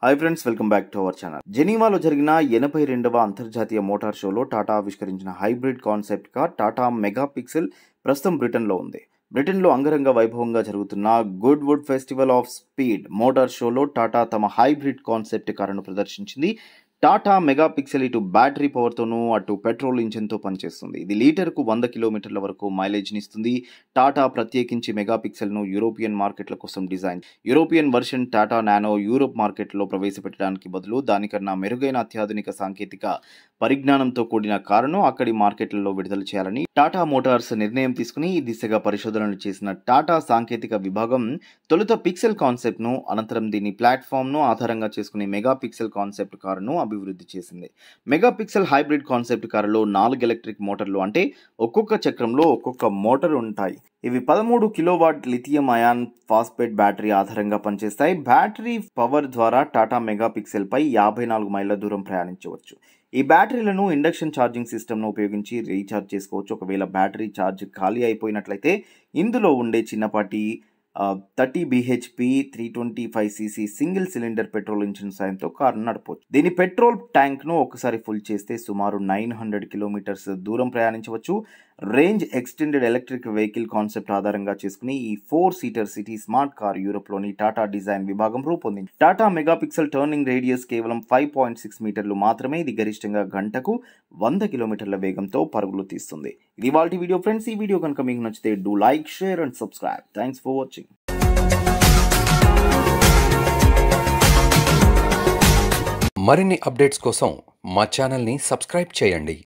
hi friends welcome back to our channel జెనీవాలో జరిగిన ఎనభై రెండవ అంతర్జాతీయ మోటార్ షోలో టాటా ఆవిష్కరించిన hybrid concept car Tata mega pixel ప్రస్తుతం బ్రిటన్లో ఉంది బ్రిటన్లో అంగరంగ వైభవంగా జరుగుతున్న Goodwood festival of speed motor షోలో టాటా తమ హైబ్రిడ్ కాన్సెప్ట్ కారును ప్రదర్శించింది టాటా మెగా పిక్సెల్ ఇటు బ్యాటరీ పవర్తోనూ అటు పెట్రోల్ ఇంజిన్తో పనిచేస్తుంది ఇది లీటర్కు వంద కిలోమీటర్ల వరకు మైలేజ్ని ఇస్తుంది టాటా ప్రత్యేకించి మెగా పిక్సెల్ను యూరోపియన్ మార్కెట్ల కోసం design European version Tata Nano Europe మార్కెట్లో ప్రవేశపెట్టడానికి బదులు దానికన్నా మెరుగైన అత్యాధునిక సాంకేతిక పరిజ్ఞానంతో కూడిన కారును అక్కడి మార్కెట్లలో విడుదల చేయాలని టాటా మోటార్స్ నిర్ణయం తీసుకుని ఈ దిశగా పరిశోధనలు చేసిన టాటా సాంకేతిక విభాగం తొలుత పిక్సెల్ కాన్సెప్ట్ను అనంతరం దీని ప్లాట్ఫామ్ను ఆధారంగా చేసుకుని మెగా పిక్సెల్ కాన్సెప్ట్ కారును అభివృద్ధి చేసింది మెగా పిక్సెల్ హైబ్రిడ్ కాన్సెప్ట్ కారులో నాలుగు ఎలక్ట్రిక్ మోటార్లు అంటే ఒక్కొక్క చక్రంలో ఒక్కొక్క మోటార్ ఉంటాయి ఇవి పదమూడు kilowatt lithium ion phosphate battery ఆధారంగా పనిచేస్తాయి బ్యాటరీ పవర్ ద్వారా టాటా మెగా పిక్సెల్ పై యాభై నాలుగు మైళ్ళ దూరం ప్రయాణించవచ్చు ఈ బ్యాటరీలను ఇండక్షన్ ఛార్జింగ్ సిస్టమ్ను ఉపయోగించి రీఛార్జ్ చేసుకోవచ్చు ఒకవేళ బ్యాటరీ ఛార్జ్ ఖాళీ అయిపోయినట్లయితే ఇందులో ఉండే చిన్నపాటి thirty BHP three twenty five CC single cylinder petrol engine సాయంతో కారును నడపవచ్చు దీని పెట్రోల్ ట్యాంక్ను ఒకసారి ఫుల్ చేస్తే సుమారు నైన్ హండ్రెడ్ కిలోమీటర్స్ దూరం ప్రయాణించవచ్చు range extended electric vehicle concept ఆధారంగా చేసుకుని ఈ four seater city smart car యూరోప్లోని టాటా డిజైన్ విభాగం రూపొందింది టాటా మెగాపిక్సెల్ టర్నింగ్ రేడియస్ కేవలం ఫైవ్ పాయింట్ సిక్స్ మీటర్లు మాత్రమే ఇది గరిష్టంగా గంటకు వంద కిలోమీటర్ల వేగంతో పరుగులు తీస్తుంది ఇది వాళ్ళ వీడియో ఫ్రెండ్స్ ఈ వీడియో కనుక మీకు నచ్చితే do like share and subscribe thanks for watching మరిన్ని అప్డేట్స్ కోసం మా ఛానల్ని సబ్స్క్రైబ్ చేయండి